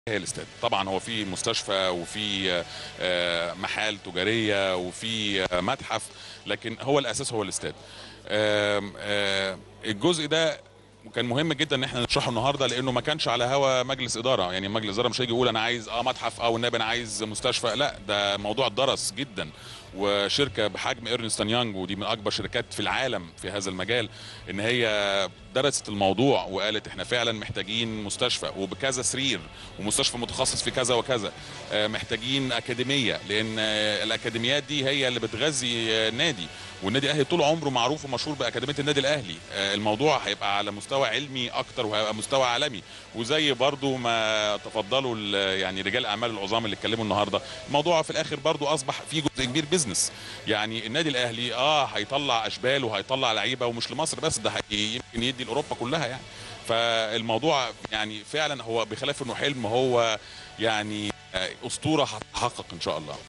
هي الاستاد طبعا هو في مستشفى وفي آه، محال تجاريه وفي آه، متحف لكن هو الاساس هو الاستاد آم، آه، الجزء ده كان مهم جدا ان احنا نشرحه النهارده لانه ما كانش على هوا مجلس اداره يعني مجلس اداره مش هيجي يقول انا عايز اه متحف اه والنبي انا عايز مستشفى لا ده موضوع درس جدا وشركه بحجم ايرنستون يانج ودي من اكبر شركات في العالم في هذا المجال ان هي درست الموضوع وقالت احنا فعلا محتاجين مستشفى وبكذا سرير ومستشفى متخصص في كذا وكذا آه، محتاجين اكاديميه لان آه، الاكاديميات دي هي اللي بتغذي آه، النادي والنادي الاهلي طول عمره معروف ومشهور باكاديميه النادي الاهلي آه، الموضوع هيبقى على مستوى علمي اكتر وهيبقى مستوى عالمي وزي برضو ما تفضلوا ال- يعني رجال الاعمال العظام اللي اتكلموا النهارده الموضوع في الاخر برضو اصبح فيه جزء كبير بيزنس يعني النادي الاهلي اه هيطلع اشبال وهيطلع لعيبه ومش لمصر بس ده هي- يمكن يدي لاوروبا كلها يعني فالموضوع يعني فعلا هو بخلاف انه حلم هو يعني آه، اسطوره هتتحقق ان شاء الله